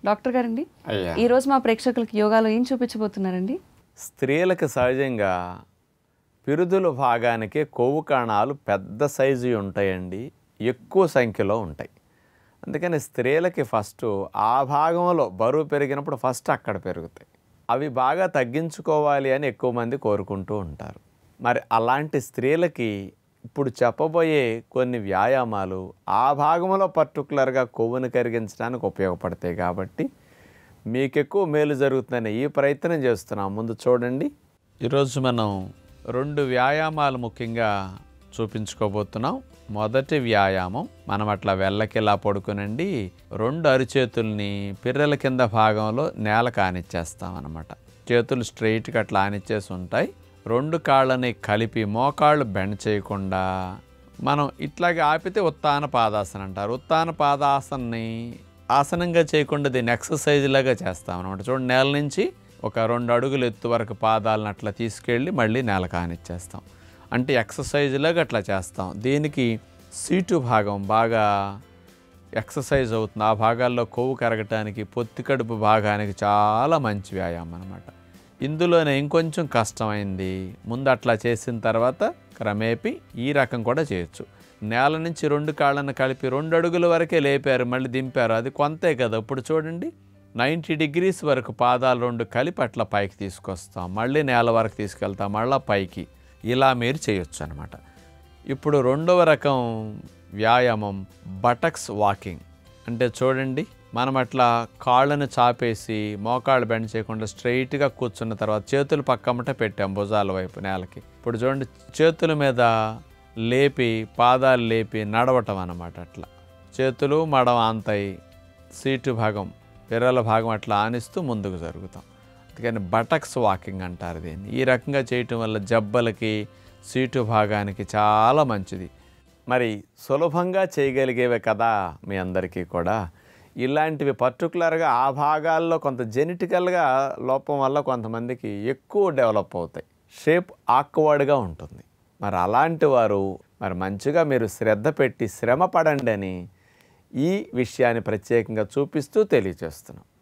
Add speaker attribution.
Speaker 1: doctor గారండి
Speaker 2: అయ్యా
Speaker 1: ఈ రోజు మా ప్రేక్షకులకి యోగాలో ఏం చూపించబోతున్నారండి
Speaker 2: స్త్రీలకు సహజంగా పిరుదుల భాగానికి కొవ్వు కణాలు పెద్ద సైజు ఉంటాయండి ఎక్కువ సంఖ్యలో ఉంటాయి అందుకని స్త్రీలకి ఫస్ట్ ఆ భాగంలో బరువు పెరిగినప్పుడు ఫస్ట్ అక్కడ పెరుగుతాయి అవి బాగా తగ్గించుకోవాలి అని ఎక్కువ మంది కోరుకుంటూ ఉంటారు మరి అలాంటి స్త్రీలకి ఇప్పుడు చెప్పబోయే కొన్ని వ్యాయామాలు ఆ భాగంలో పర్టికులర్గా కొవ్వును కరిగించడానికి ఉపయోగపడతాయి కాబట్టి మీకు ఎక్కువ మేలు జరుగుతుందని ఈ ప్రయత్నం చేస్తున్నాం ముందు చూడండి ఈరోజు మనం రెండు వ్యాయామాలు ముఖ్యంగా చూపించుకోబోతున్నాం మొదటి వ్యాయామం మనం అట్లా వెళ్ళకిలా పడుకునండి రెండు అరిచేతుల్ని పిర్రెల కింద భాగంలో నేల కానిచ్చేస్తాం అనమాట చేతులు స్ట్రైట్గా అట్లా ఆనిచ్చేసి ఉంటాయి రెండు కాళ్ళని కలిపి మోకాళ్ళు బెండ్ చేయకుండా మనం ఇట్లాగే ఆపితే ఉత్తాన పాదాసన అంటారు ఉత్తాన పాదాసనని ఆసనంగా చేయకుండా దీన్ని ఎక్సర్సైజ్ లాగా చేస్తాం అనమాట చూడండి నేల నుంచి ఒక రెండు అడుగులు ఎత్తు వరకు పాదాలను అట్లా తీసుకెళ్ళి మళ్ళీ నేల కానిచ్చేస్తాం అంటే ఎక్సర్సైజ్ లాగా అట్లా చేస్తాం దీనికి సీటు భాగం బాగా ఎక్సర్సైజ్ అవుతుంది ఆ భాగాల్లో కొవ్వు కరగటానికి పొత్తి కడుపు భాగానికి చాలా మంచి వ్యాయామం అనమాట ఇందులోనే ఇంకొంచెం కష్టమైంది ముందు అట్లా చేసిన తర్వాత క్రమేపీ ఈ రకం కూడా చేయొచ్చు నేల నుంచి రెండు కాళ్ళను కలిపి రెండు అడుగుల వరకే లేపారు మళ్ళీ దింపారు అది కొంతే కదా ఇప్పుడు చూడండి నైంటీ డిగ్రీస్ వరకు పాదాలు రెండు కలిపి అట్లా పైకి తీసుకొస్తాం మళ్ళీ నేల వరకు తీసుకెళ్తాం మళ్ళీ పైకి ఇలా మీరు చేయొచ్చు అనమాట ఇప్పుడు రెండవ రకం వ్యాయామం బటక్స్ వాకింగ్ అంటే చూడండి మనం అట్లా కాళ్ళను చాపేసి మోకాళ్ళు బెండ్ చేయకుండా స్ట్రైట్గా కూర్చున్న తర్వాత చేతులు పక్కమట పెట్టాం భుజాల వైపు నేలకి ఇప్పుడు చూడండి చేతుల మీద లేపి పాదాలు లేపి నడవటం అన్నమాట అట్లా చేతులు మడం ఆంతాయి సీటు భాగం పిర్రల భాగం అట్లా ఆనిస్తూ ముందుకు జరుగుతాం అందుకని బటక్స్ వాకింగ్ అంటారు దీన్ని ఈ రకంగా చేయటం వల్ల జబ్బలకి సీటు భాగానికి చాలా మంచిది మరి సులభంగా చేయగలిగేవే కదా మీ అందరికీ కూడా ఇలాంటివి పర్టికులర్గా ఆ భాగాల్లో కొంత జెనెటికల్గా లోపం వల్ల కొంతమందికి ఎక్కువ డెవలప్ అవుతాయి షేప్ ఆక్వర్డ్గా ఉంటుంది మరి అలాంటి వారు మరి మంచిగా మీరు శ్రద్ధ పెట్టి శ్రమ పడండి అని ఈ విషయాన్ని ప్రత్యేకంగా చూపిస్తూ తెలియజేస్తున్నాం